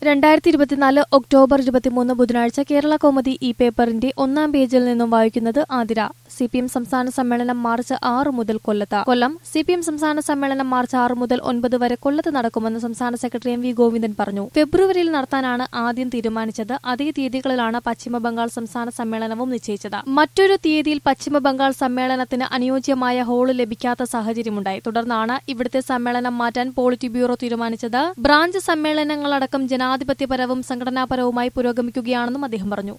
രണ്ടായിരത്തി ഇരുപത്തിനാല് ഒക്ടോബർ ഇരുപത്തിമൂന്ന് ബുധനാഴ്ച കേരള കോമതി ഈ പേപ്പറിന്റെ ഒന്നാം പേജിൽ നിന്നും വായിക്കുന്നത് ആതിര സി പി എം സംസ്ഥാന സമ്മേളനം മാർച്ച് ആറ് മുതൽ കൊല്ലത്ത് കൊല്ലം സി പി എം സംസ്ഥാന സമ്മേളനം മാർച്ച് ആറ് മുതൽ ഒൻപത് വരെ കൊല്ലത്ത് നടക്കുമെന്ന് സംസ്ഥാന സെക്രട്ടറി എം വി ഗോവിന്ദൻ പറഞ്ഞു ഫെബ്രുവരിയിൽ നടത്താനാണ് ആദ്യം തീരുമാനിച്ചത് അതേ തീയതികളിലാണ് പശ്ചിമബംഗാൾ സംസ്ഥാന സമ്മേളനവും നിശ്ചയിച്ചത് മറ്റൊരു തീയതിയിൽ പശ്ചിമബംഗാൾ സമ്മേളനത്തിന് അനുയോജ്യമായ ഹോള് ലഭിക്കാത്ത സാഹചര്യമുണ്ടായി തുടർന്നാണ് ഇവിടുത്തെ സമ്മേളനം മാറ്റാൻ പോളിറ്റ് ബ്യൂറോ തീരുമാനിച്ചത് ബ്രാഞ്ച് സമ്മേളനങ്ങളടക്കം ജനാധിപത്യപരവും സംഘടനാപരവുമായി പുരോഗമിക്കുകയാണെന്നും അദ്ദേഹം പറഞ്ഞു